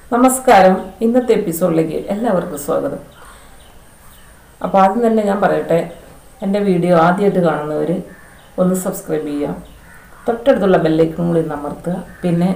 നമസ്കാരം ഇന്നത്തെ എപ്പിസോഡിലേക്ക് എല്ലാവർക്കും സ്വാഗതം അപ്പോൾ ആദ്യം തന്നെ ഞാൻ പറയട്ടെ എൻ്റെ വീഡിയോ ആദ്യമായിട്ട് കാണുന്നവർ ഒന്ന് സബ്സ്ക്രൈബ് ചെയ്യുക തൊട്ടടുത്തുള്ള ബെല്ലൈക്കൺ കൂടി ഒന്ന് അമർത്തുക പിന്നെ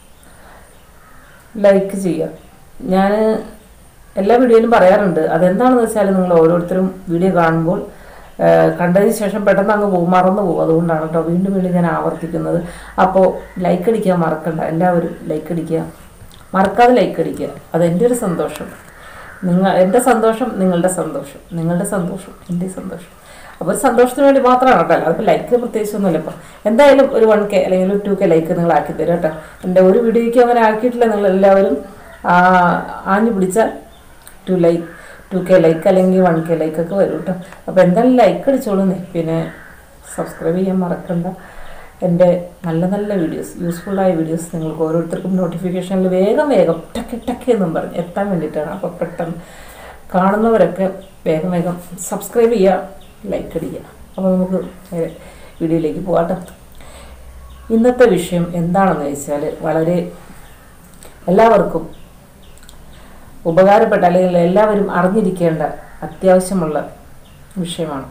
ലൈക്ക് ചെയ്യുക ഞാൻ എല്ലാ വീഡിയോയിലും പറയാറുണ്ട് അതെന്താണെന്ന് വെച്ചാൽ നിങ്ങൾ ഓരോരുത്തരും വീഡിയോ കാണുമ്പോൾ ആ, കണ്ടതിന് ശേഷം പെട്ടെന്ന് അങ്ങ് പോകും മറന്നു പോകും അതുകൊണ്ടാണ് കേട്ടോ വീണ്ടും വീണ്ടും ഞാൻ ആവർത്തിക്കുന്നത് അപ്പോൾ ലൈക്ക് അടിക്കാൻ മറക്കണ്ട എല്ലാവരും ലൈക്ക് അടിക്കുക മറക്കാതെ ലൈക്ക് അടിക്കുക അതെൻ്റെ ഒരു സന്തോഷം നിങ്ങൾ എൻ്റെ സന്തോഷം നിങ്ങളുടെ സന്തോഷം നിങ്ങളുടെ സന്തോഷം എൻ്റെ സന്തോഷം അപ്പോൾ ഒരു സന്തോഷത്തിന് വേണ്ടി മാത്രമാണ് കേട്ടോ അതിപ്പോൾ ലൈക്ക് പ്രത്യേകിച്ചൊന്നുമില്ല ഇപ്പം എന്തായാലും ഒരു വൺ കെ അല്ലെങ്കിൽ ഒരു ടു കെ ലൈക്ക് നിങ്ങൾ ആക്കി തരും കേട്ടോ എൻ്റെ ഒരു വീഡിയോയ്ക്ക് അങ്ങനെ ആക്കിയിട്ടില്ല നിങ്ങൾ എല്ലാവരും ആ, ആഞ്ഞു പിടിച്ചാൽ two like two K like അല്ലെങ്കിൽ വൺ കെ ലൈക്ക് ഒക്കെ വരും കേട്ടോ അപ്പോൾ എന്തായാലും ലൈക്ക് അടിച്ചോളൂന്നേ പിന്നെ സബ്സ്ക്രൈബ് ചെയ്യാൻ മറക്കണ്ട എൻ്റെ നല്ല നല്ല വീഡിയോസ് യൂസ്ഫുള്ളായ വീഡിയോസ് നിങ്ങൾക്ക് ഓരോരുത്തർക്കും നോട്ടിഫിക്കേഷനിൽ വേഗം വേഗം ടക്ക് ടക്ക് എന്നും പറഞ്ഞ് എത്താൻ വേണ്ടിയിട്ടാണ് അപ്പോൾ പെട്ടെന്ന് കാണുന്നവരൊക്കെ വേഗം വേഗം സബ്സ്ക്രൈബ് ചെയ്യുക ലൈക്ക് അടിക്കുക അപ്പോൾ നമുക്ക് നേരെ വീഡിയോയിലേക്ക് പോകാട്ടോ ഇന്നത്തെ വിഷയം എന്താണെന്ന് വെച്ചാൽ വളരെ എല്ലാവർക്കും ഉപകാരപ്പെട്ട അല്ലെങ്കിൽ എല്ലാവരും അറിഞ്ഞിരിക്കേണ്ട അത്യാവശ്യമുള്ള വിഷയമാണ്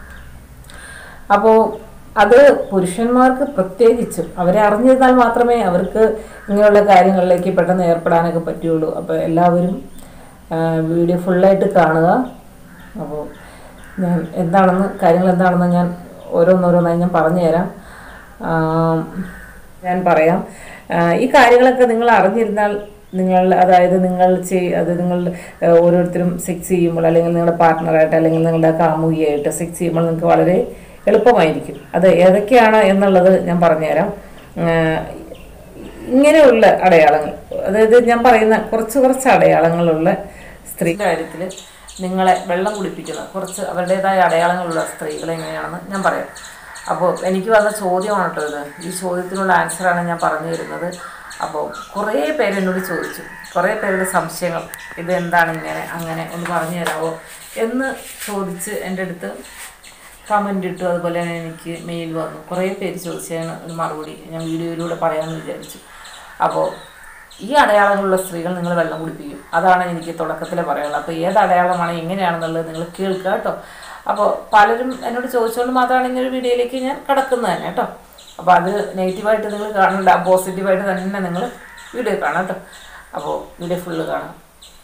അപ്പോൾ അത് പുരുഷന്മാർക്ക് പ്രത്യേകിച്ചും അവരെ അറിഞ്ഞിരുന്നാൽ മാത്രമേ അവർക്ക് ഇങ്ങനെയുള്ള കാര്യങ്ങളിലേക്ക് പെട്ടെന്ന് ഏർപ്പെടാനൊക്കെ പറ്റുള്ളൂ അപ്പോൾ എല്ലാവരും ആ, വീഡിയോ ഫുള്ളായിട്ട് കാണുക അപ്പോൾ ഞാൻ എന്താണെന്ന് കാര്യങ്ങൾ എന്താണെന്ന് ഞാൻ ഓരോന്നോരോന്നായി ഞാൻ പറഞ്ഞു തരാം ആ, ഞാൻ പറയാം ആ, ഈ കാര്യങ്ങളൊക്കെ നിങ്ങൾ അറിഞ്ഞിരുന്നാൽ നിങ്ങൾ അതായത് നിങ്ങൾ ചെയ് അത് നിങ്ങൾ ആ, ഓരോരുത്തരും സെക്സ് ചെയ്യുമ്പോൾ അല്ലെങ്കിൽ നിങ്ങളുടെ പാർട്ട്ണറായിട്ട് അല്ലെങ്കിൽ നിങ്ങളുടെ കാമുകിയായിട്ട് സെക്സ് ചെയ്യുമ്പോൾ നിങ്ങൾക്ക് വളരെ എളുപ്പമായിരിക്കും അത് ഏതൊക്കെയാണ് എന്നുള്ളത് ഞാൻ പറഞ്ഞുതരാം ആ, ഇങ്ങനെയുള്ള അടയാളങ്ങൾ അതായത് ഞാൻ പറയുന്ന കുറച്ച് കുറച്ച് അടയാളങ്ങളുള്ള സ്ത്രീ കാര്യത്തിൽ നിങ്ങളെ വെള്ളം കുടിപ്പിക്കുന്ന കുറച്ച് അവരുടേതായ അടയാളങ്ങളുള്ള സ്ത്രീകൾ എങ്ങനെയാണെന്ന് ഞാൻ പറയാം അപ്പോൾ എനിക്ക് വന്ന ചോദ്യമാണ് കേട്ടോ ഇത് ഈ ചോദ്യത്തിനുള്ള ആൻസറാണ് ഞാൻ പറഞ്ഞു തരുന്നത് അപ്പോൾ കുറേ പേര് എന്നോട് ചോദിച്ചു കുറേ പേരുടെ സംശയങ്ങൾ ഇത് എന്താണ് ഇങ്ങനെ അങ്ങനെ ഒന്ന് പറഞ്ഞു തരാമോ എന്ന് ചോദിച്ച് എൻ്റെ അടുത്ത് കമൻ്റ് ഇട്ടു അതുപോലെ തന്നെ എനിക്ക് മെയിൽ വന്നു കുറേ പേര് ചോദിച്ചതിന് ഒരു മറുപടി ഞാൻ വീഡിയോയിലൂടെ പറയാമെന്ന് വിചാരിച്ചു അപ്പോൾ ഈ അടയാളങ്ങളുള്ള സ്ത്രീകൾ നിങ്ങൾ വെള്ളം കുടിപ്പിക്കും അതാണ് എനിക്ക് തുടക്കത്തിൽ പറയാനുള്ളത് അപ്പോൾ ഏത് അടയാളമാണ് എങ്ങനെയാണെന്നുള്ളത് നിങ്ങൾ കേൾക്കുക കേട്ടോ അപ്പോൾ പലരും എന്നോട് ചോദിച്ചുകൊണ്ട് മാത്രമാണ് ഇങ്ങനെ ഒരു വീഡിയോയിലേക്ക് ഞാൻ കിടക്കുന്നത് തന്നെ കേട്ടോ അപ്പോൾ അത് നെഗറ്റീവായിട്ട് നിങ്ങൾ കാണണ്ട പോസിറ്റീവായിട്ട് തന്നെ നിങ്ങൾ വീഡിയോ കാണാം കേട്ടോ അപ്പോൾ വീഡിയോ ഫുള്ള് കാണാം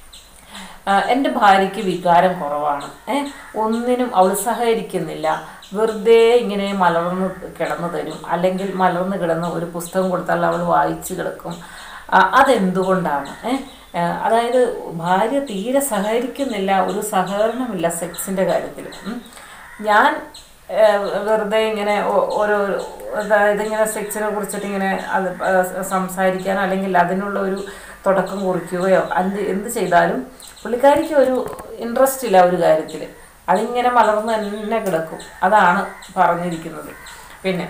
ആ, എൻ്റെ ഭാര്യയ്ക്ക് വികാരം കുറവാണ് ഏ ഒന്നിനും അവൾ സഹകരിക്കുന്നില്ല വെറുതെ ഇങ്ങനെ മലർന്ന് കിടന്നു തരും അല്ലെങ്കിൽ മലർന്ന് കിടന്ന് ഒരു പുസ്തകം കൊടുത്താൽ അവൾ വായിച്ച് കിടക്കും ആ, അതെന്തുകൊണ്ടാണ് ഏ ആ, അതായത് ഭാര്യ തീരെ സഹകരിക്കുന്നില്ല ഒരു സഹകരണമില്ല സെക്സിൻ്റെ കാര്യത്തിൽ ഉം. ഞാൻ ഏ, വെറുതെ ഇങ്ങനെ ഓ- ഓരോ അതായത് ഇങ്ങനെ സെക്സിനെ കുറിച്ചിട്ട് ഇങ്ങനെ അത് ആ, സംസാരിക്കാനോ അല്ലെങ്കിൽ അതിനുള്ള ഒരു തുടക്കം കുറിക്കുകയോ എന്ത് എന്ത് ചെയ്താലും പുള്ളിക്കാരിക്ക് ഒരു ഇൻട്രസ്റ്റ് ഇല്ല ഒരു കാര്യത്തിൽ അതിങ്ങനെ മലർന്ന് തന്നെ കിടക്കും അതാണ് പറഞ്ഞിരിക്കുന്നത് പിന്നെ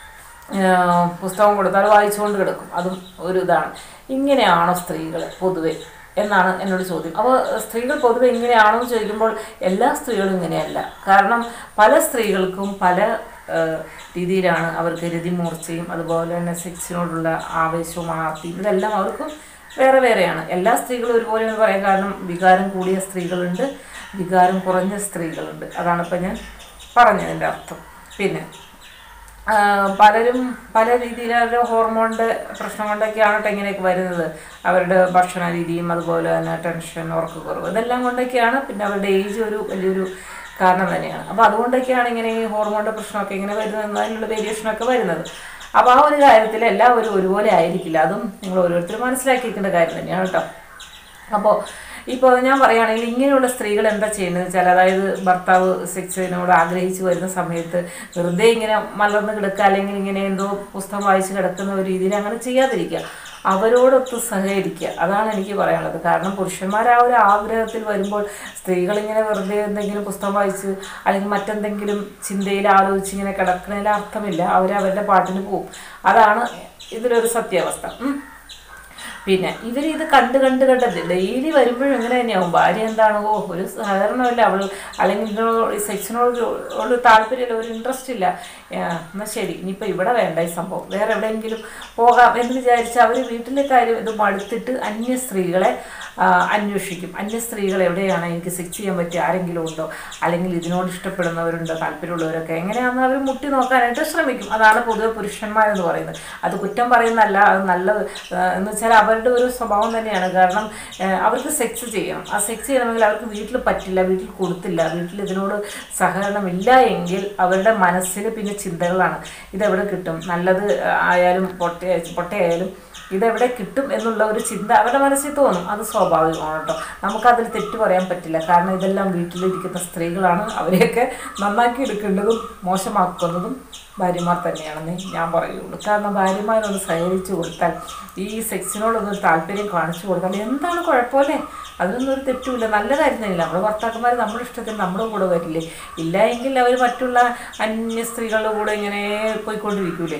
ആഹ് പുസ്തകം കൊടുത്താൽ വായിച്ചുകൊണ്ട് കിടക്കും അതും ഒരു ഇതാണ് ഇങ്ങനെയാണോ സ്ത്രീകൾ പൊതുവെ എന്നാണ് എന്നോട് ചോദ്യം അപ്പോൾ സ്ത്രീകൾ പൊതുവെ ഇങ്ങനെയാണോ എന്ന് ചോദിക്കുമ്പോൾ എല്ലാ സ്ത്രീകളും ഇങ്ങനെയല്ല കാരണം പല സ്ത്രീകൾക്കും പല ആഹ് രീതിയിലാണ് അവർക്ക് രതിമൂർച്ചയും അതുപോലെ തന്നെ സെക്സിനോടുള്ള ആവേശവും ആർത്തിയും ഇതെല്ലാം അവർക്കും വേറെ വേറെയാണ് എല്ലാ സ്ത്രീകളും ഒരുപോലെ എന്ന് പറയാൻ കാരണം വികാരം കൂടിയ സ്ത്രീകളുണ്ട് വികാരം കുറഞ്ഞ സ്ത്രീകളുണ്ട് അതാണ് ഇപ്പം ഞാൻ പറഞ്ഞതിൻ്റെ അർത്ഥം പിന്നെ ആ, പലരും പല രീതിയിലുള്ള ഹോർമോണിൻ്റെ പ്രശ്നം കൊണ്ടൊക്കെയാണ് കേട്ടോ ഇങ്ങനെയൊക്കെ വരുന്നത് അവരുടെ ഭക്ഷണ രീതിയും അതുപോലെ തന്നെ ടെൻഷൻ ഉറക്കക്കുറവ് ഇതെല്ലാം കൊണ്ടൊക്കെയാണ് പിന്നെ അവരുടെ ഏജ് ഒരു വലിയൊരു കാരണം തന്നെയാണ് അപ്പോൾ അതുകൊണ്ടൊക്കെയാണ് ഇങ്ങനെ ഈ ഹോർമോണിൻ്റെ പ്രശ്നമൊക്കെ ഇങ്ങനെ വരുന്നത് അതിനുള്ള വേരിയേഷനൊക്കെ വരുന്നത് അപ്പോൾ ആ ഒരു കാര്യത്തിൽ എല്ലാവരും ഒരുപോലെ ആയിരിക്കില്ല അതും നിങ്ങൾ ഓരോരുത്തരും മനസ്സിലാക്കിയിരിക്കേണ്ട കാര്യം തന്നെയാണ് കേട്ടോ അപ്പോൾ ഇപ്പോൾ ഞാൻ പറയുകയാണെങ്കിൽ ഇങ്ങനെയുള്ള സ്ത്രീകൾ എന്താ ചെയ്യുന്നത് വെച്ചാൽ അതായത് ഭർത്താവ് സെക്സിനോട് ആഗ്രഹിച്ചു വരുന്ന സമയത്ത് വെറുതെ ഇങ്ങനെ മലർന്ന് കിടക്കുക അല്ലെങ്കിൽ ഇങ്ങനെ എന്തോ പുസ്തകം വായിച്ച് കിടക്കുന്ന ഒരു രീതിയിൽ അങ്ങനെ ചെയ്യാതിരിക്കുക അവരോടൊത്ത് സഹകരിക്കുക അതാണ് എനിക്ക് പറയാനുള്ളത് കാരണം പുരുഷന്മാർ ആ ഒരു ആഗ്രഹത്തിൽ വരുമ്പോൾ സ്ത്രീകൾ ഇങ്ങനെ വെറുതെ എന്തെങ്കിലും പുസ്തകം വായിച്ച് അല്ലെങ്കിൽ മറ്റെന്തെങ്കിലും ചിന്തയിൽ ആലോചിച്ച് ഇങ്ങനെ കിടക്കുന്നതിൽ അർത്ഥമില്ല അവർ അവരുടെ പാട്ടിന് പോവും അതാണ് ഇതിലൊരു സത്യാവസ്ഥ ഉം. പിന്നെ ഇവർ ഇത് കണ്ട് കണ്ട് കണ്ട് ഡെയിലി വരുമ്പോഴും ഇങ്ങനെ തന്നെയാവും ഭാര്യ എന്താണ് ഓ ഒരു സഹകരണമല്ല അവൾ അല്ലെങ്കിൽ ഇതിനോട് സെക്സിനോട് ഒരു താല്പര്യമില്ല ഒരു ഇൻട്രസ്റ്റ് ഇല്ല ആ, എന്നാൽ ശരി ഇനിയിപ്പോൾ ഇവിടെ വേണ്ട ഈ സംഭവം വേറെ എവിടെയെങ്കിലും പോകാം എന്ന് വിചാരിച്ച് അവർ വീട്ടിലെ കാര്യം ഇത് മടുത്തിട്ട് അന്യ സ്ത്രീകളെ ആ, അന്വേഷിക്കും അന്യ സ്ത്രീകൾ എവിടെയാണ് എനിക്ക് സെക്സ് ചെയ്യാൻ പറ്റിയ ആരെങ്കിലും ഉണ്ടോ അല്ലെങ്കിൽ ഇതിനോട് ഇഷ്ടപ്പെടുന്നവരുണ്ടോ താല്പര്യമുള്ളവരൊക്കെ എങ്ങനെയാണെന്ന് അവർ മുട്ടി നോക്കാനായിട്ട് ശ്രമിക്കും അതാണ് പൊതുവെ പുരുഷന്മാരെന്ന് പറയുന്നത് അത് കുറ്റം പറയുന്നതല്ല അത് നല്ലത് ആ, എന്ന് വെച്ചാൽ അവരുടെ ഒരു സ്വഭാവം തന്നെയാണ് കാരണം ആ, അവർക്ക് സെക്സ് ചെയ്യണം ആ സെക്സ് ചെയ്യണമെങ്കിൽ അവർക്ക് വീട്ടിൽ പറ്റില്ല വീട്ടിൽ കൊടുത്തില്ല വീട്ടിൽ ഇതിനോട് സഹകരണമില്ല എങ്കിൽ അവരുടെ മനസ്സിൽ പിന്നെ ചിന്തകളാണ് ഇതെവിടെ കിട്ടും നല്ലത് ആയാലും പൊട്ട പൊട്ടയായാലും ഇതെവിടെ കിട്ടും എന്നുള്ള ഒരു ചിന്ത അവരുടെ മനസ്സിൽ തോന്നും അത് സ്വാഭാവികമാണ് കേട്ടോ നമുക്കതിൽ തെറ്റ് പറയാൻ പറ്റില്ല കാരണം ഇതെല്ലാം വീട്ടിലിരിക്കുന്ന സ്ത്രീകളാണ് അവരെയൊക്കെ നന്നാക്കി എടുക്കേണ്ടതും മോശമാക്കുന്നതും ഭാര്യമാർ തന്നെയാണെന്ന് ഞാൻ പറയുള്ളൂ കാരണം ഭാര്യമാരൊന്ന് സഹകരിച്ചു കൊടുത്താൽ ഈ സെക്സിനോടൊന്ന് താല്പര്യം കാണിച്ചു കൊടുത്താൽ എന്താണ് കുഴപ്പമല്ലേ അതിനൊന്നും ഒരു തെറ്റുമില്ല നല്ല കാര്യം തന്നെയില്ല നമ്മുടെ ഭർത്താക്കന്മാർ നമ്മുടെ ഇഷ്ടത്തിന് നമ്മുടെ കൂടെ വരില്ലേ ഇല്ല എങ്കിൽ അവർ മറ്റുള്ള അന്യ സ്ത്രീകളുടെ കൂടെ ഇങ്ങനെ പോയിക്കൊണ്ടിരിക്കൂലേ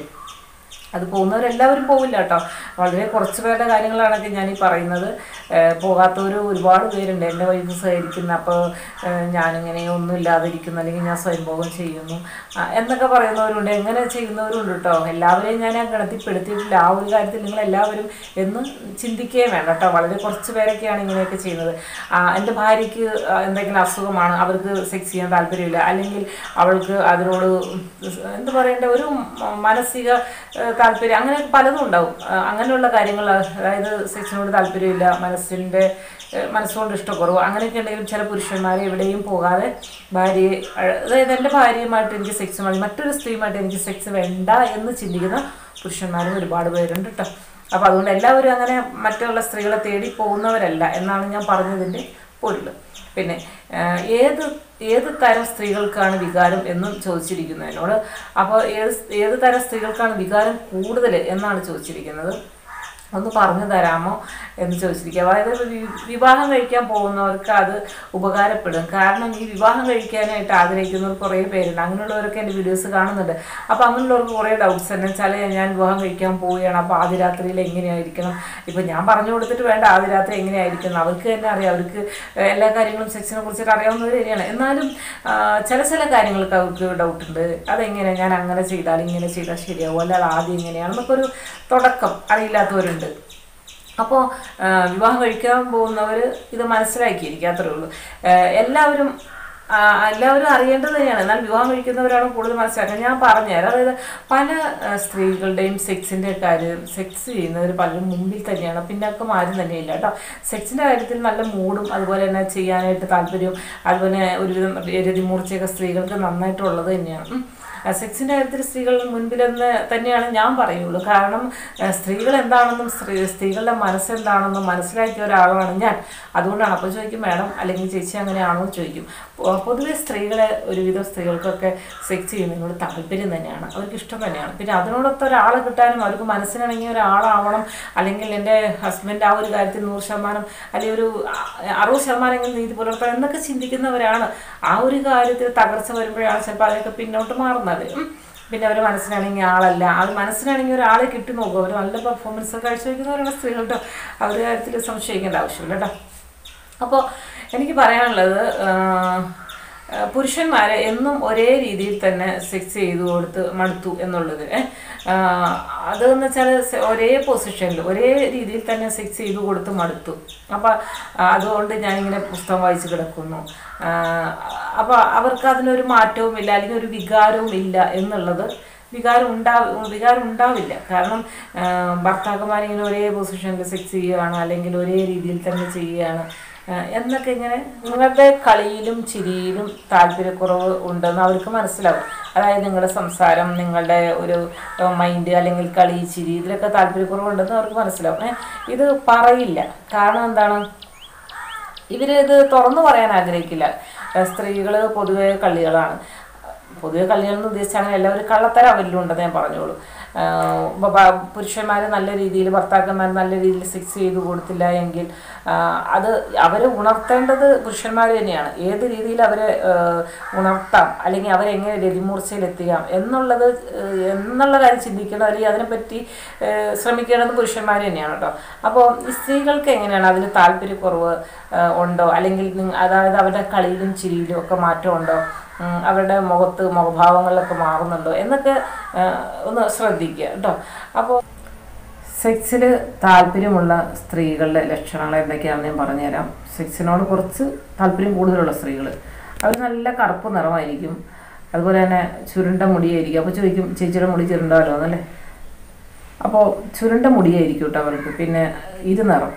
അത് പോകുന്നവരെല്ലാവരും പോവില്ല കേട്ടോ വളരെ കുറച്ച് പേരുടെ കാര്യങ്ങളാണൊക്കെ ഞാൻ ഈ പറയുന്നത് ഏഹ് പോകാത്തവർ ഒരുപാട് പേരുണ്ട് എൻ്റെ വൈഫ് സഹകരിക്കുന്ന അപ്പോൾ ഏഹ് ഞാനിങ്ങനെ ഒന്നും ഇല്ലാതിരിക്കുന്നു അല്ലെങ്കിൽ ഞാൻ സ്വയംഭോഗം ചെയ്യുന്നു ആ, എന്നൊക്കെ പറയുന്നവരുണ്ട് എങ്ങനെ ചെയ്യുന്നവരുണ്ട് കേട്ടോ എല്ലാവരെയും ഞാൻ ആ ഗണത്തിൽപ്പെടുത്തിയിട്ടില്ല ആ ഒരു കാര്യത്തിൽ നിങ്ങൾ എല്ലാവരും എന്ന് ചിന്തിക്കുകയും വേണ്ട കേട്ടോ വളരെ കുറച്ച് പേരൊക്കെയാണ് ഇങ്ങനെയൊക്കെ ചെയ്യുന്നത് ആ, എൻ്റെ ഭാര്യയ്ക്ക് ആ, എന്തെങ്കിലും അസുഖമാണ് അവർക്ക് സെക്സ് ചെയ്യാൻ താല്പര്യമില്ല അല്ലെങ്കിൽ അവൾക്ക് അതിനോട് എന്താ പറയണ്ട ഒരു മ- മാനസിക ഏഹ്, താല്പര്യം അങ്ങനെ പലതും ഉണ്ടാവും ആ, അങ്ങനെയുള്ള കാര്യങ്ങൾ അതായത് സെക്സിനോട് താല്പര്യമില്ല മനസ്സിൻ്റെ ഏഹ്, മനസ്സുകൊണ്ട് ഇഷ്ടക്കുറവ് അങ്ങനെയൊക്കെ ഉണ്ടെങ്കിലും ചില പുരുഷന്മാരെ എവിടെയും പോകാതെ ഭാര്യയെ അഹ് അതായത് എൻ്റെ ഭാര്യയുമായിട്ട് എനിക്ക് സെക്സ് മതി മറ്റൊരു സ്ത്രീയുമായിട്ട് എനിക്ക് സെക്സ് വേണ്ട എന്ന് ചിന്തിക്കുന്ന പുരുഷന്മാരും ഒരുപാട് പേരുണ്ട് കേട്ടോ അപ്പോൾ അതുകൊണ്ട് എല്ലാവരും അങ്ങനെ മറ്റുള്ള സ്ത്രീകളെ തേടി പോകുന്നവരല്ല എന്നാണ് ഞാൻ പറഞ്ഞതിൻ്റെ പൊരുള് പിന്നെ ആഹ് ഏത് ഏത് തരം സ്ത്രീകൾക്കാണ് വികാരം എന്നും ചോദിച്ചിരിക്കുന്നു എന്നോട് അപ്പോൾ ഏത് ഏത് തരം സ്ത്രീകൾക്കാണ് വികാരം കൂടുതൽ എന്നാണ് ചോദിച്ചിരിക്കുന്നത് ഒന്ന് പറഞ്ഞു തരാമോ എന്ന് ചോദിച്ചിരിക്കുക അതായത് വി- വിവാഹം കഴിക്കാൻ പോകുന്നവർക്ക് അത് ഉപകാരപ്പെടും കാരണം ഈ വിവാഹം കഴിക്കാനായിട്ട് ആഗ്രഹിക്കുന്നവർ കുറേ പേരുണ്ട് അങ്ങനെയുള്ളവരൊക്കെ എൻ്റെ വീഡിയോസ് കാണുന്നുണ്ട് അപ്പോൾ അങ്ങനെയുള്ളവർക്ക് കുറേ ഡൗട്ട്സ് തന്നെ വെച്ചാൽ ഞാൻ വിവാഹം കഴിക്കാൻ പോവുകയാണ് അപ്പോൾ ആദ്യ രാത്രിയിൽ എങ്ങനെയായിരിക്കണം ഇപ്പം ഞാൻ പറഞ്ഞു കൊടുത്തിട്ട് വേണ്ട ആദ്യ രാത്രി എങ്ങനെയായിരിക്കണം അവർക്ക് തന്നെ അറിയാം അവർക്ക് എല്ലാ കാര്യങ്ങളും സെക്സിനെ കുറിച്ചിട്ട് അറിയാവുന്നവർ തന്നെയാണ് എന്നാലും ആ, ചില ചില കാര്യങ്ങൾക്ക് അവർക്ക് ഡൗട്ട് ഉണ്ട് അതെങ്ങനെ ഞാൻ അങ്ങനെ ചെയ്താൽ ഇങ്ങനെ ചെയ്താൽ ശരിയാവും അല്ലാതെ ആദ്യം എങ്ങനെയാണെന്നൊക്കെ ഒരു തുടക്കം അറിയില്ലാത്തവരുണ്ട് അപ്പോൾ വിവാഹം കഴിക്കാൻ പോകുന്നവർ ഇത് മനസ്സിലാക്കിയിരിക്കുക അത്രേ ഉള്ളൂ ആ, എല്ലാവരും ആ, എല്ലാവരും അറിയേണ്ടത് തന്നെയാണ് എന്നാൽ വിവാഹം കഴിക്കുന്നവരാണ് കൂടുതൽ മനസ്സിലാക്കുക ഞാൻ പറഞ്ഞുതരാം അതായത് പല ആ, സ്ത്രീകളുടെയും സെക്സിൻ്റെ കാര്യം സെക്സ് ചെയ്യുന്നവർ പലരും മുമ്പിൽ തന്നെയാണ് പിന്നൊക്കെ ആരും തന്നെയില്ല കേട്ടോ സെക്സിൻ്റെ കാര്യത്തിൽ നല്ല മൂഡും അതുപോലെ തന്നെ ചെയ്യാനായിട്ട് താല്പര്യവും അതുപോലെ ഒരുവിധം രതിമൂർച്ചയൊക്കെ സ്ത്രീകൾക്ക് നന്നായിട്ടുള്ളത് തന്നെയാണ് ഉം. സെക്സിൻ്റെ കാര്യത്തിൽ സ്ത്രീകൾ മുൻപിലെന്ന് തന്നെയാണ് ഞാൻ പറയുള്ളൂ കാരണം ഏഹ്, സ്ത്രീകൾ എന്താണെന്നും സ്ത്രീ സ്ത്രീകളുടെ മനസ്സെന്താണെന്നും മനസ്സിലാക്കിയ ഒരാളാണ് ഞാൻ അതുകൊണ്ടാണ് അപ്പോൾ ചോദിക്കും മാഡം അല്ലെങ്കിൽ ചേച്ചി അങ്ങനെയാണോ എന്ന് ചോദിക്കും പൊ- പൊതുവെ സ്ത്രീകളെ ഒരുവിധം സ്ത്രീകൾക്കൊക്കെ സെക്സ് ചെയ്യുന്നതിനോട് താല്പര്യം തന്നെയാണ് അവർക്ക് ഇഷ്ടം തന്നെയാണ് പിന്നെ അതിനോടൊത്ത ഒരാളെ കിട്ടാനും അവർക്ക് മനസ്സിനിണങ്ങിയ ഒരാളാവണം അല്ലെങ്കിൽ എൻ്റെ ഹസ്ബൻഡ് ആ ഒരു കാര്യത്തിൽ നൂറ് ശതമാനം അല്ലെങ്കിൽ ഒരു അ- അറുപത് ശതമാനം നീതി പുലർത്തണം എന്നൊക്കെ ചിന്തിക്കുന്നവരാണ് ആ ഒരു കാര്യത്തിൽ തകർച്ച വരുമ്പോഴാണ് ചിലപ്പോൾ അതിനൊക്കെ പിന്നോട്ട് മാറുന്നത് ഉം. പിന്നെ അവർ മനസ്സിനാണെങ്കിൽ ആളല്ല അത് മനസ്സിനാണെങ്കിൽ ഒരാളെ കിട്ടി നോക്കും അവർ നല്ല പെർഫോമൻസ് കാഴ്ചവെക്കുന്നവരാണ് സ്ത്രീകൾ കേട്ടോ അവരുടെ കാര്യത്തിൽ സംശയിക്കേണ്ട ആവശ്യമില്ല കേട്ടോ അപ്പോൾ എനിക്ക് പറയാനുള്ളത് പുരുഷന്മാരെ എന്നും ഒരേ രീതിയിൽ തന്നെ സെക്സ് ചെയ്തു കൊടുത്ത് മടുത്തു എന്നുള്ളത് ഏ. ആ, അതെന്ന് വെച്ചാൽ ഒരേ പൊസിഷനിൽ ഒരേ രീതിയിൽ തന്നെ സെക്സ് ചെയ്തു കൊടുത്ത് മടുത്തു അപ്പം അതുകൊണ്ട് ഞാനിങ്ങനെ പുസ്തകം വായിച്ച് കിടക്കുന്നു അപ്പോൾ അവർക്ക് അതിനൊരു മാറ്റവും ഇല്ല അല്ലെങ്കിൽ ഒരു വികാരവും ഇല്ല എന്നുള്ളത് വികാരം ഉണ്ടാവും വികാരം ഉണ്ടാവില്ല കാരണം ആ, ഭർത്താക്കന്മാരിങ്ങനെ ഒരേ പൊസിഷനിൽ സെക്സ് ചെയ്യുകയാണ് അല്ലെങ്കിൽ ഒരേ രീതിയിൽ തന്നെ ചെയ്യുകയാണ് ആ, എന്നൊക്കെ ഇങ്ങനെ നിങ്ങളുടെ കളിയിലും ചിരിയിലും താല്പര്യക്കുറവ് ഉണ്ടെന്ന് അവർക്ക് മനസ്സിലാവും അതായത് നിങ്ങളുടെ സംസാരം നിങ്ങളുടെ ഒരു മൈൻഡ് അല്ലെങ്കിൽ കളി ചിരി ഇതിലൊക്കെ താല്പര്യക്കുറവുണ്ടെന്ന് അവർക്ക് മനസ്സിലാവും ഏ, ഇത് പറയില്ല കാരണം എന്താണ് ഇവരിത് തുറന്നു പറയാൻ ആഗ്രഹിക്കില്ല സ്ത്രീകൾ പൊതുവെ കള്ളികളാണ് പൊതുവെ കള്ളികൾ എന്ന് ഉദ്ദേശിച്ചാൽ അങ്ങനെ എല്ലാവരും കള്ളത്തരം അവരിലും ഉണ്ടെന്ന് ഞാൻ പറഞ്ഞോളൂ പുരുഷന്മാർ നല്ല രീതിയിൽ ഭർത്താക്കന്മാർ നല്ല രീതിയിൽ സെക്സ് ചെയ്ത് കൊടുത്തില്ല എങ്കിൽ ആ, അത് അവരെ ഉണർത്തേണ്ടത് പുരുഷന്മാർ തന്നെയാണ് ഏത് രീതിയിൽ അവരെ ആ, ഉണർത്താം അല്ലെങ്കിൽ അവരെ എങ്ങനെ രതിമൂർച്ചയിലെത്തിക്കാം എന്നുള്ളത് ആ, എന്നുള്ള കാര്യം ചിന്തിക്കണം അല്ലെങ്കിൽ അതിനെപ്പറ്റി ആ, ശ്രമിക്കേണ്ടത് പുരുഷന്മാർ തന്നെയാണ് കേട്ടോ അപ്പോൾ ഈ സ്ത്രീകൾക്ക് എങ്ങനെയാണ് അതിൽ താല്പര്യക്കുറവ് ആ, ഉണ്ടോ അല്ലെങ്കിൽ നിങ്ങ- അതായത് അവരുടെ കളിയിലും ചിരിയിലും ഒക്കെ മാറ്റമുണ്ടോ ഉം, അവരുടെ മുഖത്ത് മുഖഭാവങ്ങളിലൊക്കെ മാറുന്നുണ്ടോ എന്നൊക്കെ ആ, ഒന്ന് ശ്രദ്ധിക്കുക കേട്ടോ അപ്പോൾ സെക്സിൽ താല്പര്യമുള്ള സ്ത്രീകളുടെ ലക്ഷണങ്ങൾ എന്തൊക്കെയാണെന്ന് ഞാൻ പറഞ്ഞുതരാം സെക്സിനോട് കുറച്ച് താല്പര്യം കൂടുതലുള്ള സ്ത്രീകൾ അവർ നല്ല കറുപ്പ് നിറമായിരിക്കും അതുപോലെ തന്നെ ചുരുണ്ട മുടിയായിരിക്കും അപ്പോൾ ചോദിക്കും ചേച്ചിയുടെ മുടി ചുരുണ്ടാവല്ലോ എന്നല്ലേ അപ്പോൾ ചുരുണ്ട മുടിയായിരിക്കും കേട്ടോ അവർക്ക് പിന്നെ ഇരുനിറം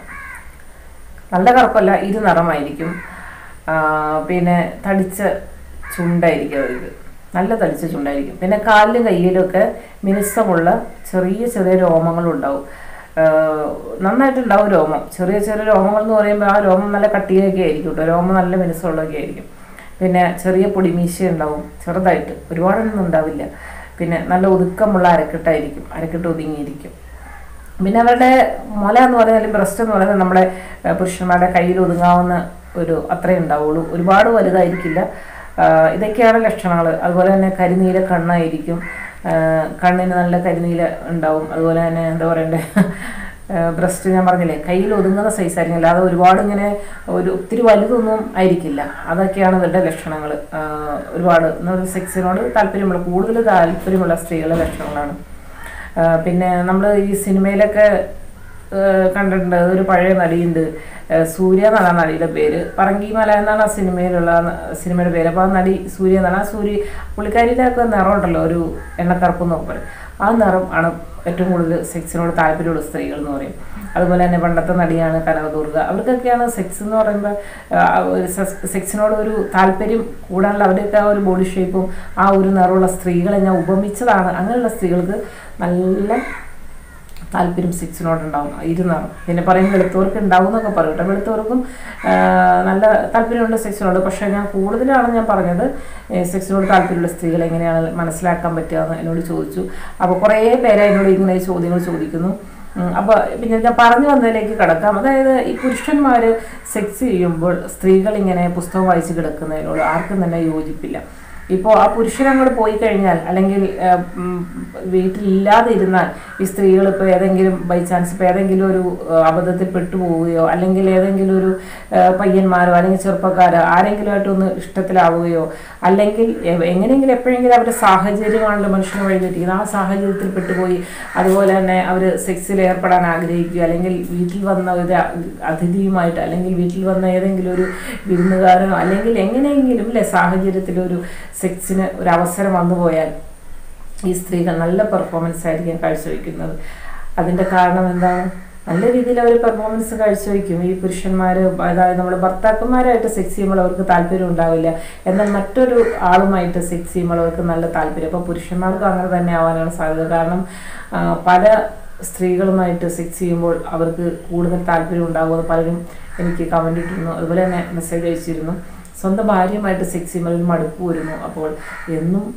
നല്ല കറുപ്പല്ല ഇരു നിറമായിരിക്കും ആ, പിന്നെ തടിച്ച ചുണ്ടായിരിക്കും അവർക്ക് നല്ല തടിച്ച ചുണ്ടായിരിക്കും പിന്നെ കാലിലും കയ്യിലും ഒക്കെ മിനുസമുള്ള ചെറിയ ചെറിയ രോമങ്ങളും ഉണ്ടാവും ആ, നന്നായിട്ടുണ്ടാവും രോമം ചെറിയ ചെറിയ രോമങ്ങൾ എന്ന് പറയുമ്പോൾ ആ രോമം നല്ല കട്ടിയൊക്കെ ആയിരിക്കും കേട്ടോ രോമം നല്ല മിനുസമുള്ളതൊക്കെ ആയിരിക്കും പിന്നെ ചെറിയ പൊടിമീശ ഉണ്ടാവും ചെറുതായിട്ട് ഒരുപാടൊന്നും ഉണ്ടാവില്ല പിന്നെ നല്ല ഒതുക്കമുള്ള അരക്കെട്ടായിരിക്കും അരക്കെട്ട് ഒതുങ്ങിയിരിക്കും പിന്നെ അവരുടെ മുല എന്ന് പറയുന്നത് ബ്രസ്റ്റ് എന്ന് പറയുന്നത് നമ്മുടെ ആ, പുരുഷന്മാരുടെ കയ്യിൽ ഒതുങ്ങാവുന്ന ഒരു അത്രേ ഉണ്ടാവുള്ളൂ ഒരുപാട് വലുതായിരിക്കില്ല ആ, ഇതൊക്കെയാണ് ലക്ഷണങ്ങൾ അതുപോലെ തന്നെ കരിനീല കണ്ണായിരിക്കും ആ, കണ്ണിന് നല്ല കരിനീല ഉണ്ടാവും അതുപോലെ തന്നെ എന്താ പറയണ്ടേ ബ്രസ്റ്റ് ഞാൻ പറഞ്ഞില്ലേ കയ്യിൽ ഒതുങ്ങുന്ന സൈസ് ആയിരിക്കും അല്ലാതെ ഒരുപാട് ഇങ്ങനെ ഒരു ഒത്തിരി വലുതൊന്നും ആയിരിക്കില്ല അതൊക്കെയാണ് ഇവരുടെ ലക്ഷണങ്ങൾ ഒരുപാട് സെക്സിനോട് താല്പര്യമുള്ള കൂടുതൽ താല്പര്യമുള്ള സ്ത്രീകളുടെ ലക്ഷണങ്ങളാണ് ആ, പിന്നെ നമ്മൾ ഈ സിനിമയിലൊക്കെ ആ, കണ്ടിട്ടുണ്ട് അതൊരു പഴയ നടിയുണ്ട് ആ, സൂര്യ എന്നാണ് ആ നടിയുടെ പേര് പറങ്കിമല എന്നാണ് ആ സിനിമയിലുള്ള ന- സിനിമയുടെ പേര് അപ്പോൾ ആ നടി സൂര്യ എന്നാണ് ആ സൂര്യ പുള്ളിക്കാരിയുടെ ഒക്കെ നിറം ഉണ്ടല്ലോ ഒരു എണ്ണക്കറുപ്പ് എന്നൊക്കെ പറയും ആ നിറം ആണ് ഏറ്റവും കൂടുതൽ സെക്സിനോട് താല്പര്യമുള്ള സ്ത്രീകൾ എന്ന് പറയും അതുപോലെ തന്നെ പണ്ടത്തെ നടിയാണ് കനകദുർഗ അവർക്കൊക്കെയാണ് സെക്സ് എന്ന് പറയുമ്പോൾ ആ, ഒരു സെസ്- സെക്സിനോട് ഒരു താല്പര്യം കൂടാനുള്ള അവരുടെയൊക്കെ ആ ഒരു ബോഡി ഷേപ്പും ആ ഒരു നിറമുള്ള സ്ത്രീകളെ ഞാൻ ഉപമിച്ചതാണ് അങ്ങനെയുള്ള സ്ത്രീകൾക്ക് നല്ല താല്പര്യം സെക്സിനോടുണ്ടാവും ഇരുനിറം പിന്നെ പറയും വെളുത്തവർക്ക് ഉണ്ടാവും എന്നൊക്കെ പറയും കേട്ടോ വെളുത്തവർക്കും ആ, നല്ല താല്പര്യമുണ്ട് സെക്സിനോട് പക്ഷേ ഞാൻ കൂടുതലാണ് ഞാൻ പറഞ്ഞത് ഏ, സെക്സിനോട് താല്പര്യമുള്ള സ്ത്രീകൾ എങ്ങനെയാണ് മനസ്സിലാക്കാൻ പറ്റുക എന്ന് എന്നോട് ചോദിച്ചു അപ്പോൾ കുറേ പേര് എന്നോട് ഇങ്ങനെ ചോദ്യങ്ങൾ ചോദിക്കുന്നു ഉം, അപ്പോൾ പിന്നെ ഞാൻ പറഞ്ഞു വന്നതിലേക്ക് കിടക്കാം അതായത് ഈ പുരുഷന്മാർ സെക്സ് ചെയ്യുമ്പോൾ സ്ത്രീകൾ ഇങ്ങനെ പുസ്തകം വായിച്ച് കിടക്കുന്നതിനോട് ആർക്കും തന്നെ യോജിപ്പില്ല ഇപ്പോൾ ആ പുരുഷൻ അങ്ങോട്ട് പോയി കഴിഞ്ഞാൽ അല്ലെങ്കിൽ ആ, ഉം, വീട്ടിലില്ലാതെ ഇരുന്നാൽ ഈ സ്ത്രീകൾ ഇപ്പോൾ ഏതെങ്കിലും ബൈ ചാൻസ് ഇപ്പോൾ ഏതെങ്കിലും ഒരു ആ, അബദ്ധത്തിൽ പെട്ടുപോവുകയോ അല്ലെങ്കിൽ ഏതെങ്കിലും ഒരു ആ, പയ്യന്മാരോ അല്ലെങ്കിൽ ചെറുപ്പക്കാരോ ആരെങ്കിലുമായിട്ട് ഒന്ന് ഇഷ്ടത്തിലാവുകയോ അല്ലെങ്കിൽ എ- എങ്ങനെയെങ്കിലും എപ്പോഴെങ്കിലും അവരുടെ സാഹചര്യമാണല്ലോ മനുഷ്യനെ വഴിതെറ്റിക്കുന്നത് ആ സാഹചര്യത്തിൽ പെട്ടുപോയി അതുപോലെ തന്നെ അവർ സെക്സിൽ ഏർപ്പെടാൻ ആഗ്രഹിക്കുക അല്ലെങ്കിൽ വീട്ടിൽ വന്ന ഒരു അ- അതിഥിയുമായിട്ട് അല്ലെങ്കിൽ വീട്ടിൽ വന്ന ഏതെങ്കിലും ഒരു വിരുന്നുകാരനോ അല്ലെങ്കിൽ എങ്ങനെയെങ്കിലും അല്ലെ സാഹചര്യത്തിൽ ഒരു സെക്സിന് ഒരു അവസരം വന്നു പോയാൽ ഈ സ്ത്രീകൾ നല്ല പെർഫോമൻസ് ആയിരിക്കും കാഴ്ചവെക്കുന്നത് അതിൻ്റെ കാരണം എന്താണ് നല്ല രീതിയിൽ അവർ പെർഫോമൻസ് കാഴ്ചവെക്കും ഈ പുരുഷന്മാർ അതായത് നമ്മുടെ ഭർത്താക്കന്മാരായിട്ട് സെക്സ് ചെയ്യുമ്പോൾ അവർക്ക് താല്പര്യം ഉണ്ടാവില്ല എന്നാൽ മറ്റൊരു ആളുമായിട്ട് സെക്സ് ചെയ്യുമ്പോൾ അവർക്ക് നല്ല താല്പര്യം അപ്പോൾ പുരുഷന്മാർക്കും അങ്ങനെ തന്നെ ആവാനാണ് സാധ്യത കാരണം ആ, പല സ്ത്രീകളുമായിട്ട് സെക്സ് ചെയ്യുമ്പോൾ അവർക്ക് കൂടുതൽ താല്പര്യം ഉണ്ടാകുമെന്ന് പലരും എനിക്ക് കമൻ്റ് ഇട്ടിരുന്നു അതുപോലെ തന്നെ മെസ്സേജ് അയച്ചിരുന്നു സ്വന്തം ഭാര്യയുമായിട്ട് സെക്സ് ചെയ്യുമ്പോൾ ഒരു മടുപ്പ് വരുന്നു അപ്പോൾ എന്നും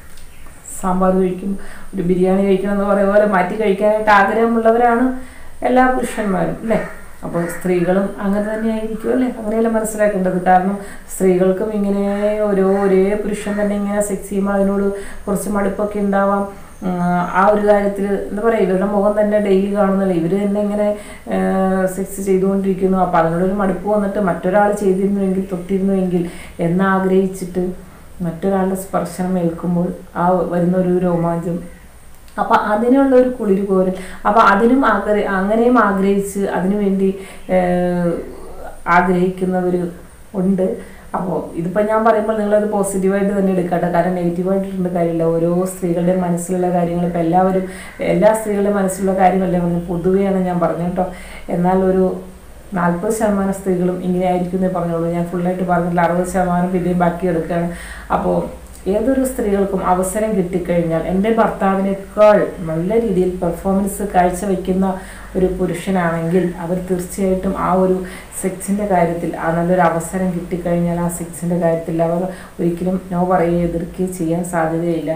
സാമ്പാർ കഴിക്കും ഒരു ബിരിയാണി കഴിക്കണം എന്ന് പറയുന്ന പോലെ മാറ്റി കഴിക്കാനായിട്ട് ആഗ്രഹമുള്ളവരാണ് എല്ലാ പുരുഷന്മാരും അല്ലേ അപ്പോൾ സ്ത്രീകളും അങ്ങനെ തന്നെയായിരിക്കും അല്ലേ അങ്ങനെയല്ല മനസ്സിലാക്കേണ്ടത് കാരണം സ്ത്രീകൾക്കും ഇങ്ങനെ ഓരോ ഒരേ പുരുഷൻ തന്നെ ഇങ്ങനെ സെക്സ് ചെയ്യുമ്പോൾ അതിനോട് കുറച്ച് മടുപ്പൊക്കെ ഉണ്ടാവാം ഉം, ആ ഒരു കാര്യത്തിൽ എന്താ പറയുക ഇവരുടെ മുഖം തന്നെ ഡെയിലി കാണുന്നില്ല ഇവർ തന്നെ ഇങ്ങനെ സെക്സ് ചെയ്തുകൊണ്ടിരിക്കുന്നു അപ്പോൾ അതിനോടൊരു മടുപ്പ് വന്നിട്ട് മറ്റൊരാൾ ചെയ്തിരുന്നുവെങ്കിൽ തൊട്ടിരുന്നുവെങ്കിൽ എന്നാഗ്രഹിച്ചിട്ട് മറ്റൊരാളുടെ സ്പർശനം ഏൽക്കുമ്പോൾ ആ വരുന്ന ഒരു രോമാഞ്ചം അപ്പം അതിനുള്ള ഒരു കുളിര് പോരൽ അപ്പം അതിനും ആഗ്രഹ അങ്ങനെയും ആഗ്രഹിച്ച് അതിനു വേണ്ടി ഏഹ്, ആഗ്രഹിക്കുന്നവർ ഉണ്ട് അപ്പോൾ ഇതിപ്പോൾ ഞാൻ പറയുമ്പോൾ നിങ്ങളത് പോസിറ്റീവായിട്ട് തന്നെ എടുക്കട്ടെ കാരണം നെഗറ്റീവായിട്ടുണ്ട് കാര്യമില്ല ഓരോ സ്ത്രീകളുടെ മനസ്സിലുള്ള കാര്യങ്ങൾ ഇപ്പോൾ എല്ലാവരും എല്ലാ സ്ത്രീകളുടെ മനസ്സിലുള്ള കാര്യമല്ല പറഞ്ഞു പൊതുവെയാണ് ഞാൻ പറഞ്ഞത് കേട്ടോ എന്നാൽ ഒരു നാൽപ്പത് ശതമാനം സ്ത്രീകളും ഇങ്ങനെ ആയിരിക്കും എന്നേ പറഞ്ഞോളൂ ഞാൻ ഫുള്ളായിട്ട് പറഞ്ഞിട്ടില്ല അറുപത് ശതമാനം പിന്നെയും ബാക്കി എടുക്കുകയാണ് അപ്പോൾ ഏതൊരു സ്ത്രീകൾക്കും അവസരം കിട്ടിക്കഴിഞ്ഞാൽ എൻ്റെ ഭർത്താവിനേക്കാൾ നല്ല രീതിയിൽ പെർഫോമൻസ് കാഴ്ചവെക്കുന്ന ഒരു പുരുഷനാണെങ്കിൽ അവർ തീർച്ചയായിട്ടും ആ ഒരു സെക്സിൻ്റെ കാര്യത്തിൽ ആ നല്ലൊരു അവസരം കിട്ടിക്കഴിഞ്ഞാൽ ആ സെക്സിൻ്റെ കാര്യത്തിൽ അവർ ഒരിക്കലും നോ പറയുകയോ എതിർക്കുകയോ ചെയ്യാൻ സാധ്യതയില്ല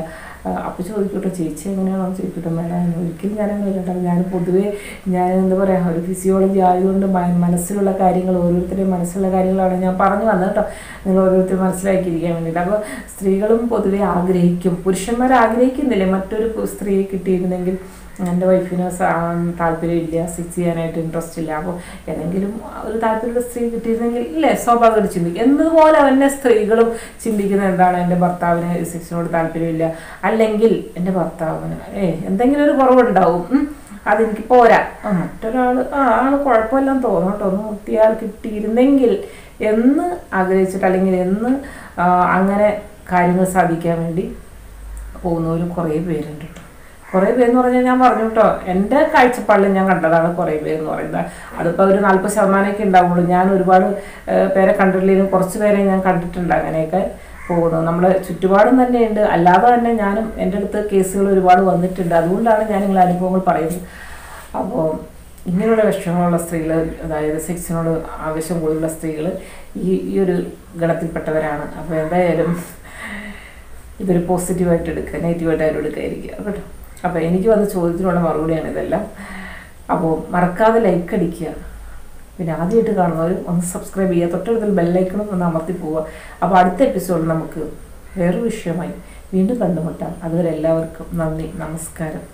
അപ്പോൾ ചോദിക്കട്ടെ ചേച്ചി എങ്ങനെയാണോ ചോദിക്കട്ടെ മേഡം ഒരിക്കലും ഞാനങ്ങനെ കേട്ടോ ഞാൻ പൊതുവേ ഞാൻ എന്താ പറയുക ഒരു ഫിസിയോളജി ആയതുകൊണ്ട് മ- മനസ്സിലുള്ള കാര്യങ്ങൾ ഓരോരുത്തരുടെയും മനസ്സിലുള്ള കാര്യങ്ങളാണ് ഞാൻ പറഞ്ഞു വന്നത് കേട്ടോ നിങ്ങൾ ഓരോരുത്തർ മനസ്സിലാക്കിയിരിക്കാൻ വേണ്ടിയിട്ട് അപ്പോൾ സ്ത്രീകളും പൊതുവെ ആഗ്രഹിക്കും പുരുഷന്മാർ ആഗ്രഹിക്കുന്നില്ലേ മറ്റൊരു സ്ത്രീയെ കിട്ടിയിരുന്നെങ്കിൽ എൻ്റെ വൈഫിന് സ- താല്പര്യമില്ല സെക്സ് ചെയ്യാനായിട്ട് ഇൻട്രസ്റ്റ് ഇല്ല അപ്പോൾ ഏതെങ്കിലും ഒരു താല്പര്യമുള്ള സ്ത്രീ കിട്ടിയിരുന്നെങ്കിൽ ഇല്ലേ സ്വാഭാവികമായിട്ട് ചിന്തിക്കും എന്നതുപോലെ തന്നെ സ്ത്രീകളും ചിന്തിക്കുന്നത് എന്താണ് എൻ്റെ ഭർത്താവിന് സെക്സിനോട് താല്പര്യമില്ല അല്ലെങ്കിൽ എൻ്റെ ഭർത്താവിന് ഏ എന്തെങ്കിലും ഒരു കുറവുണ്ടാവും ഉം. അതെനിക്ക് പോരാ ആ മറ്റൊരാൾ ആ ആൾ കുഴപ്പമില്ലെന്ന് തോന്നും കേട്ടോ ഒന്ന് മുട്ടിയാൽ കിട്ടിയിരുന്നെങ്കിൽ എന്ന് ആഗ്രഹിച്ചിട്ട് അല്ലെങ്കിൽ എന്ന് ആ, അങ്ങനെ കാര്യങ്ങൾ സാധിക്കാൻ വേണ്ടി പോകുന്നവരും കുറേ പേരുണ്ട് കേട്ടോ കുറേ പേരെന്ന് പറഞ്ഞാൽ ഞാൻ പറഞ്ഞു കേട്ടോ എൻ്റെ കാഴ്ചപ്പാടിൽ ഞാൻ കണ്ടതാണ് കുറേ പേരെന്ന് പറയുന്നത് അതിപ്പോൾ ഒരു നാൽപ്പത് ശതമാനമൊക്കെ ഉണ്ടാവുള്ളൂ ഞാൻ ഒരുപാട് ഏഹ്, പേരെ കണ്ടിട്ടില്ലെങ്കിലും കുറച്ച് പേരെ ഞാൻ കണ്ടിട്ടുണ്ട് അങ്ങനെയൊക്കെ പോകുന്നത് നമ്മുടെ ചുറ്റുപാടും തന്നെയുണ്ട് അല്ലാതെ തന്നെ ഞാനും എൻ്റെ അടുത്ത് കേസുകൾ ഒരുപാട് വന്നിട്ടുണ്ട് അതുകൊണ്ടാണ് ഞാൻ നിങ്ങളെ അനുഭവങ്ങൾ പറയുന്നത് അപ്പോൾ ഇങ്ങനെയുള്ള വിഷമങ്ങളുള്ള സ്ത്രീകൾ അതായത് സെക്സിനോട് ആവശ്യം കൂടുതലുള്ള സ്ത്രീകൾ ഈ ഈ ഒരു ഗണത്തിൽപ്പെട്ടവരാണ് അപ്പോൾ എന്തായാലും ഇതൊരു പോസിറ്റീവായിട്ട് എടുക്കുക നെഗറ്റീവായിട്ട് ആരും എടുക്കാതിരിക്കുക കേട്ടോ അപ്പോൾ എനിക്ക് വന്ന ചോദ്യത്തിനുള്ള മറുപടിയാണ് ഇതെല്ലാം അപ്പോൾ മറക്കാതെ ലൈക്ക് അടിക്കുക പിന്നെ ആദ്യമായിട്ട് കാണുന്നവർ ഒന്ന് സബ്സ്ക്രൈബ് ചെയ്യുക തൊട്ടടുത്തിൽ ബെല്ലൈക്കണം ഒന്ന് അമർത്തി പോവുക അപ്പോൾ അടുത്ത എപ്പിസോഡിൽ നമുക്ക് വേറൊരു വിഷയമായി വീണ്ടും കണ്ടുമുട്ടാം അതുവരെ എല്ലാവർക്കും നന്ദി നമസ്കാരം